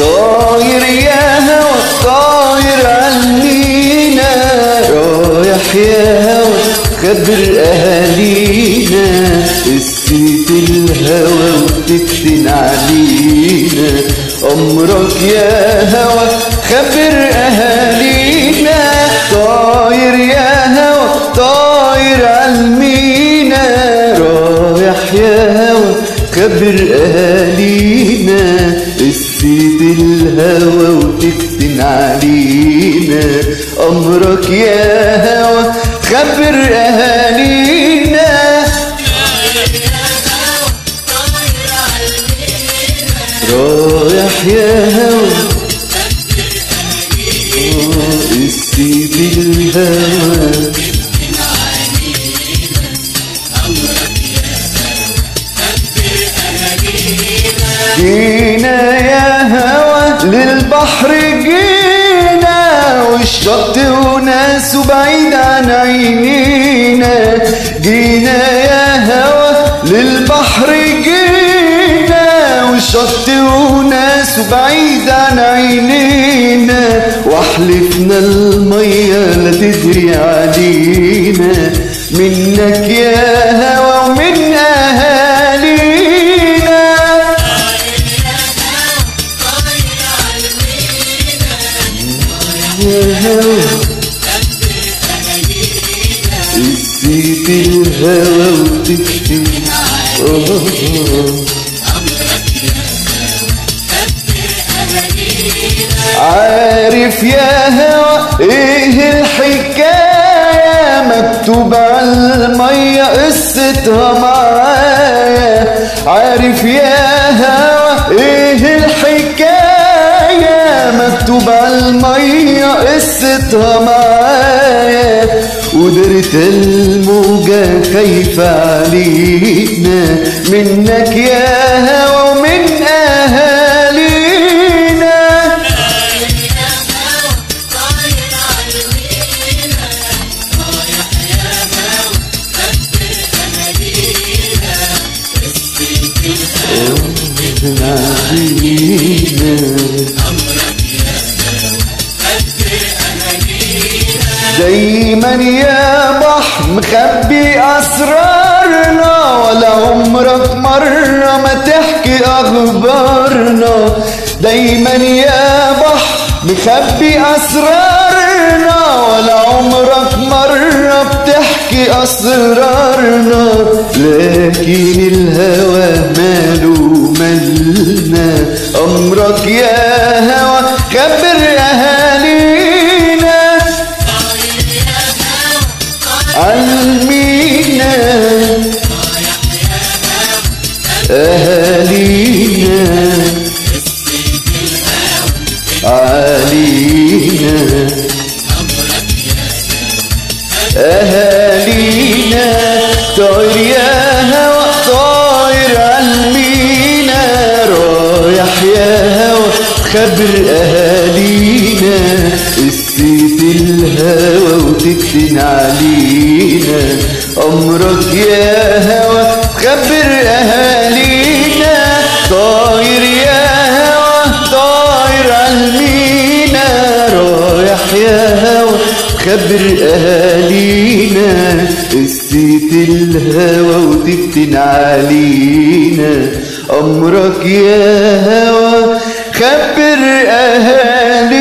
طاير يا هوا طاير عنينا رايح يا هوا خبر اهالينا قصة الهوى وتفتن علينا امرك يا هوا خبر اهالينا طاير يا هوا طاير عالمينا رايح يا هوا خبر اهالينا قصة الهوى وتفتن علينا امرك يا هوا خبر اهالينا رايح يا هوا قصة الهوى جينا يا هوا للبحر جينا والشط وناس بعيد عن عينينا جينا يا هوا للبحر جينا والشط وناس بعيد عن عينينا واحلفنا المية لا تدري علينا منك يا هوا ومن اهالينا قصة الهوى وتكتب عارف يا هوى ايه الحكاية مكتوب على المية قصتها معايا عارف يا هوى ايه الحكاية مكتوب على المية قصتها معايا ودرت الموجة خايفة علينا منك يا هوى ومن أهالينا دايما يا بحر مخبي اسرارنا ولا عمرك مرة ما تحكي اخبارنا دايما يا بحر مخبي اسرارنا ولا عمرك مرة بتحكي اسرارنا لكن الهوى ماله مالنا امرك يا هوى خبر اهالينا علمينا أهالينا علينا أهالينا طاير يا هوا طاير علمينا رايح يا هوا خبر أهالينا قصة الهوى وتكتن علينا أمرك يا هوا خبر أهالينا طاير يا هوا طاير علمينا رايح يا هوا خبر أهالينا قصة الهوى وتفتن علينا أمرك يا هوا خبر أهالينا